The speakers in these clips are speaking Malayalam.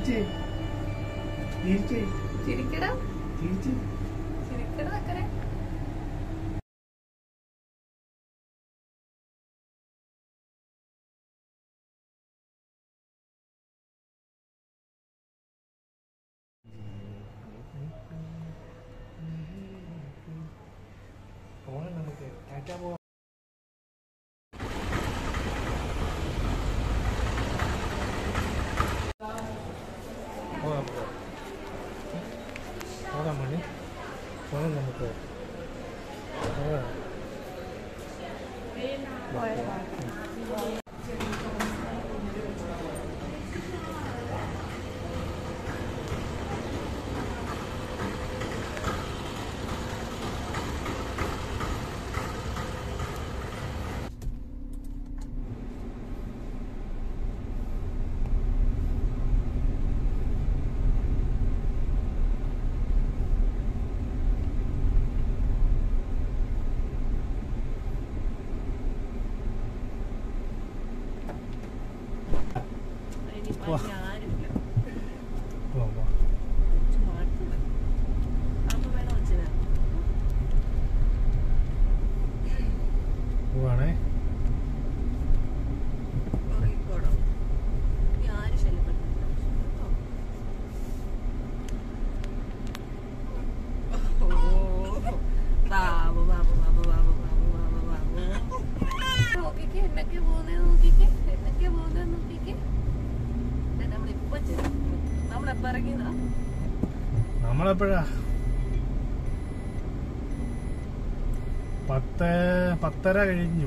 ചിരിച്ചേ ചിരിച്ചേ ചിരിക്കടാ ചിരിച്ചേ ചിരിക്കടാ അക്കരെ പോണം നമുക്ക് ടാറ്റ പോവാം പോകാം പോകാം പോകാം മണി പോകാം നമുക്ക് പോകാം ഇനിയിപ്പോ ആരുമില്ല പോവാം പോവാം മാറ്റുന്നു അപ്പൊ വേണം അച്ഛന് പോവാണേ ഉറങ്ങിക്കോടോ ഇനി ആരും ശല്യപ്പെടുത്തില്ല കേട്ടോ ഓ ബാബു ബാബു ബാബു ബാബു ബാബു ബാബു ബാബു നോക്കിക്കേ എന്നൊക്കെ പോകുന്നത് നോക്കിക്കേ എന്നൊക്കെ പോകുന്നത് നോക്കിക്കേ നമ്മളിപ്പൊ നമ്മളെപ്പോ ഇറങ്ങിയതാ നമ്മളെപ്പോഴാ പത്ത് പത്തര കഴിഞ്ഞു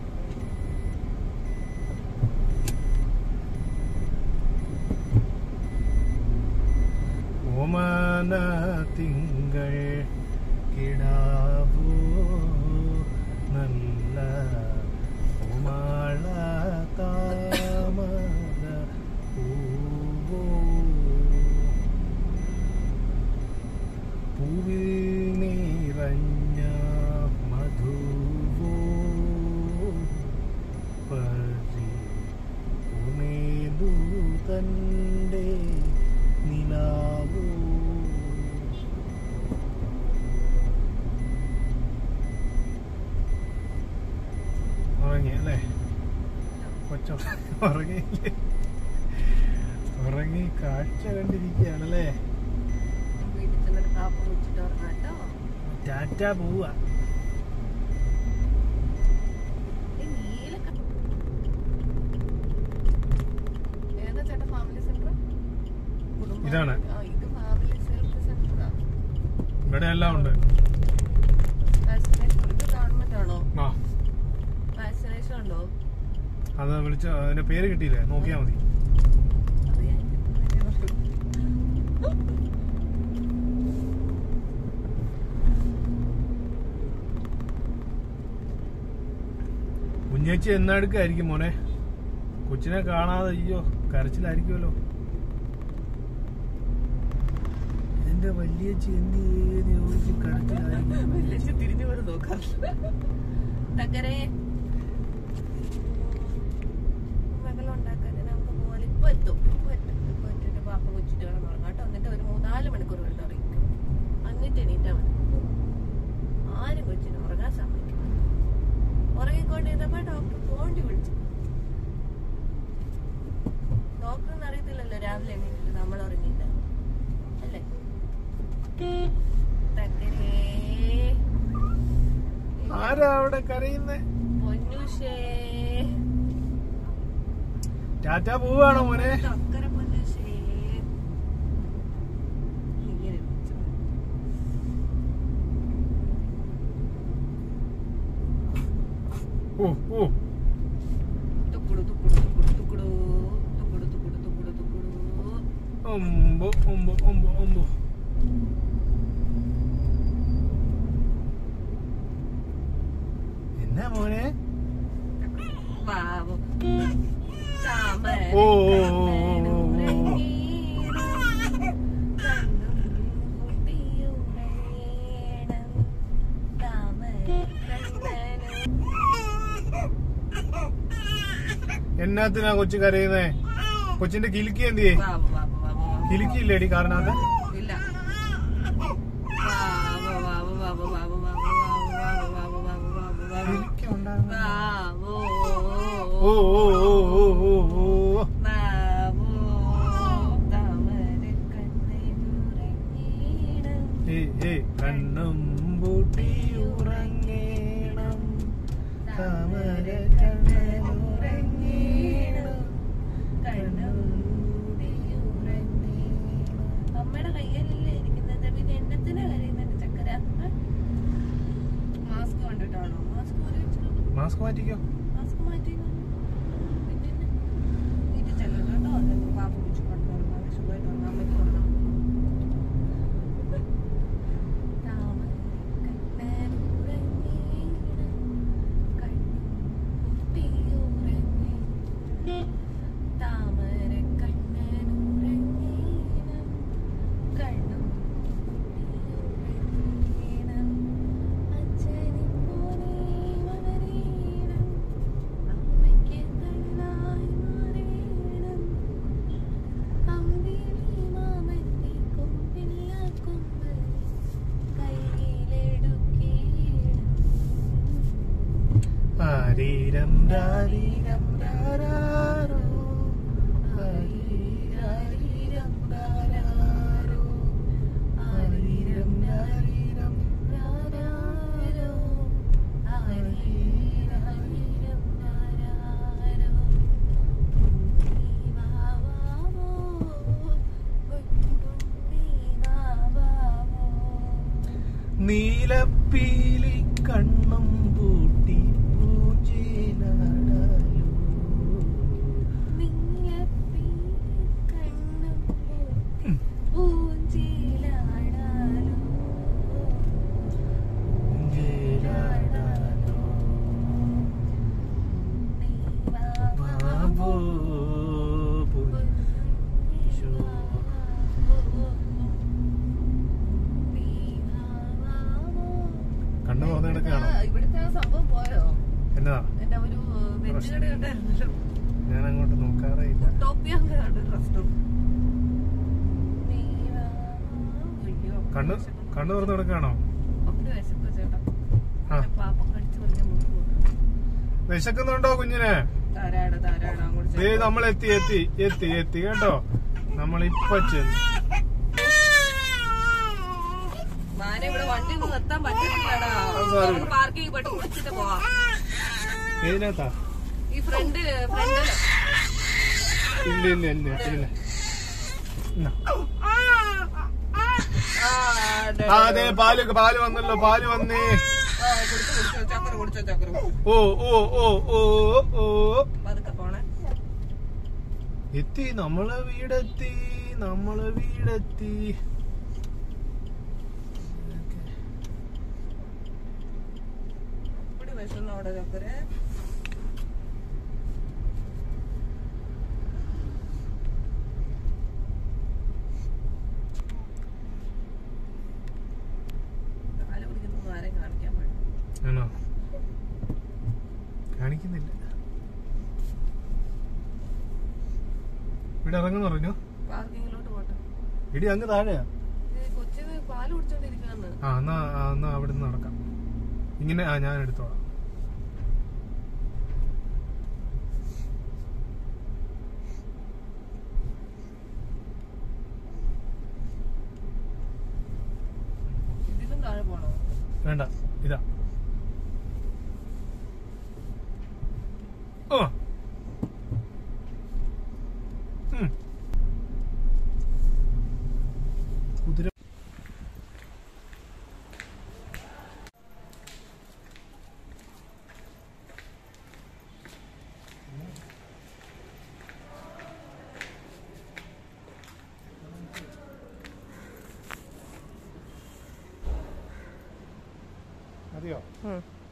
ഓമന തിങ്കൾ കിടാവോ നല്ല ഓമാള താമര പൂവോ പൂവിൽ നിറഞ്ഞ മധുവോ പറി ഉണേതു തൻ്റെ നിലാവോ ഉറങ്ങി അല്ലേ കൊച്ച ഉറങ്ങിയില്ലേ ഉറങ്ങി കാഴ്ച കണ്ടിരിക്കുകയാണല്ലേ വീട്ടിൽ ചെന്നിട്ട് കാപ്പ കുടിച്ചിട്ട് ഉറങ്ങാം കേട്ടോ ടാറ്റ പോവാ ഈ നീല ക- ഏതാ ചേട്ടാ ഫാമിലി സെന്റർ ഇതാണ്. ആ ഇത് ഫാമിലി ഹെൽത്ത് സെന്ററാ ഇവിടെ എല്ലാം ഉണ്ട് വാക്സിനേഷൻ ഇത് ഗവൺമെന്റ് ആണോ ആ വാക്സിനേഷൻ ഉണ്ടോ അത് വിളിച്ച അതിന്റെ പേര് കിട്ടിയില്ലേ നോക്കിയാ മതി അറിയാൻ കുഞ്ഞേച്ചി എന്നാടുക്കായിരിക്കും മോനെ കൊച്ചിനെ കാണാതെ അയ്യോ കരച്ചിലായിരിക്കുമല്ലോ എന്റെ വലിയച്ചി എന്ത് ചെയ്ത് ചോദിച്ച് കരച്ചിലായിരിക്കും വലിയ തിരിഞ്ഞു പോലും നോക്കാറില്ല തക്കരെ മകള ഉണ്ടാക്കാൻ നമുക്ക് പോലെ ഇപ്പൊ എത്തും ഇപ്പൊ എത്തും ഇപ്പൊ എത്തിട്ട് പാപ്പ കൊച്ചിട്ട് വേണം ഉറങ്ങാം കേട്ടോ എന്നിട്ട് ഒരു മൂന്നാല് മണിക്കൂർ കഴിഞ്ഞ് ഉറങ്ങിക്കും എന്നിട്ട് എണീറ്റാ മതി ആരും കൊച്ചിന് ഉറങ്ങാൻ സമ്മതിക്കും ഉറങ്ങിക്കൊണ്ടിരുന്നപ്പോ ഡോക്ടർ ഫോണ്ടി വിളിച്ചു ഡോക്ടറിന് അറിയത്തില്ലല്ലോ രാവിലെ എണീറ്റിട്ട് നമ്മൾ ഉറങ്ങിയില്ല അല്ലേ തക്കരേ ആരാ അവിടെ കരയുന്നേ പൊന്നുഷേ ടാറ്റ പോവാണോ മോനെ ചക്കര പൊന്നുഷേ ഇങ്ങനെ വിളിച്ചു. ഓ ഓ തുക്കുടു, തുക്കുടു, തുക്കുടു, തുക്കുടു. തുക്കുടു, തുക്കുടു, തുക്കുടു, തുക്കുടു. ഒമ്പോ ഒമ്പോ ഒമ്പോ ഒമ്പോ എന്നാ മോനെ പാവം. താമര ഓ, ഓ, ഓ, ഓ, ഓ. കണ്ണുറങ്ങീണം. കണ്ണും കുട്ടിയുണരണം. താമര കണ്ണനും. എന്നാത്തിനാ കൊച്ചു കരയുന്നേ കൊച്ചിന്റെ കിലുക്കി എന്തിയേ പാവം, പാവം, പാവം, കിലുക്കിയില്ലേടി കാറിനകത്ത് ഇല്ല വാവ്, വാവ്, വാവ്, വാവ്, വാവ്, വാവ്, വാവ്, വാവ്, വാവ്, വാവ്. കിലുക്കി ഉണ്ടായിരുന്നു. വാവോ, ഓ ഓ ഓ ഓ ഓ ഓ വാവോ, താമരക്കണ്ണിലുറങ്ങീണം. ഏയ് ഏയ് കണ്ണും പൂട്ടി ഉറങ്ങേണം താമര കണ്ണുറങ്ങേണം കണ്ണും മൂടി ഉറങ്ങീണം. അമ്മയുടെ കയ്യിലല്ലേ ഇരിക്കുന്നത് പിന്നെ എണ്ണത്തിന് കരയുന്നുണ്ട് ചക്കര മാസ്ക് കണ്ടിട്ടാണോ മാസ്ക് മാസ്ക് മാറ്റിക്കോ മാസ്ക് മാറ്റി പിന്നെ വീട്ടിൽ ചെല്ലട്ടോ കേട്ടോ അതൊക്കെ പാപ്പ കുറിച്ച് കൊണ്ടുവരണം സുഖമായിട്ട് വരണം അമ്മയ്ക്ക് വരണം ആരീരം രാരീരം രാരാരോ. ആരീരാരീരം രാരാരോ. ആരീരം രാരീരം നീലപ്പീലി കണ്ണും പൂട്ടി പൂഞ്ചിലാടാലോ പൂഞ്ചിലാടാലോ ബാബോ പൂഞ്ചോ കണ്ണു തുറന്ന് കിടക്കുകയാണോ ഇവിടുത്തെ ആ സംഭവം പോയോ എന്നതാ എന്റെ ഒരു വെജ് കട ഉണ്ടായിരുന്നല്ലോ ഞാൻ അങ്ങോട്ട് നോക്കാറേ ഇല്ല ടോപ്പിയ റെസ്റ്റോറന്റ് കണ്ണ് കണ്ണു തുറന്ന് കിടക്കുകയാണോ ഒപ്പിന് വിശപ്പ് ചേട്ടാ ആ. പാപ്പ കടിച്ചു പറഞ്ഞ മുറിവ് വിശക്കുന്നുണ്ടോ കുഞ്ഞിനെ താരാട് താരാട് അങ്ങോട്ട് ദേ നമ്മൾ എത്തി എത്തി എത്തി എത്തി കേട്ടോ നമ്മൾ ഇപ്പൊ ചെന്ന് മാനെ ഇവിടെ വണ്ടി ഒന്നും നിർത്താൻ പറ്റുന്നില്ലടാ sorry. നമുക്ക് പാർക്കിംഗ് പോയിട്ട് കുടിച്ചിട്ട് പോവാം ഏതിനകത്താ ഈ ഫ്രണ്ട് ഫ്രണ്ടില് ഇല്ല ഇല്ല ഇല്ല ഇല്ല എന്നാ. ആ അതെ പാല് പാല് വന്നല്ലോ പാല് വന്നേ കുടിച്ചു കുടിച്ചോ ചക്കര കുടിച്ചോ ചക്കര ഓ ഓ ഓ ഓ ഓ പതുക്കെ പോണേ എത്തി നമ്മളെ വീടെത്തി നമ്മളെ വീടെത്തി ഇവിടെ വിശന്നു അവിടെ ചക്കര കാല് പിടിക്കുന്നത് ആരെയും കാണിക്കാൻ പാടില്ല ആണോ കാണിക്കുന്നില്ല ഇവിടെ ഇറങ്ങുന്നു പറഞ്ഞു പാർക്കിങ്ങിലോട്ട് പോട്ടെ ഇടി അങ്ങ് താഴെയാ ഇത് കൊച്ചിന് പാല് കുടിച്ചോണ്ടിരിക്കാന്ന് ആ എന്നാ ആ, എന്നാ അവിടെ നിന്ന് നടക്കാം ഇങ്ങനെ ആ ഞാൻ എടുത്തോളാം ഇതിലും താഴെ പോണോ വേണ്ട ഇതാ ഓ ഉം. കുതിര മതിയോ ഉം.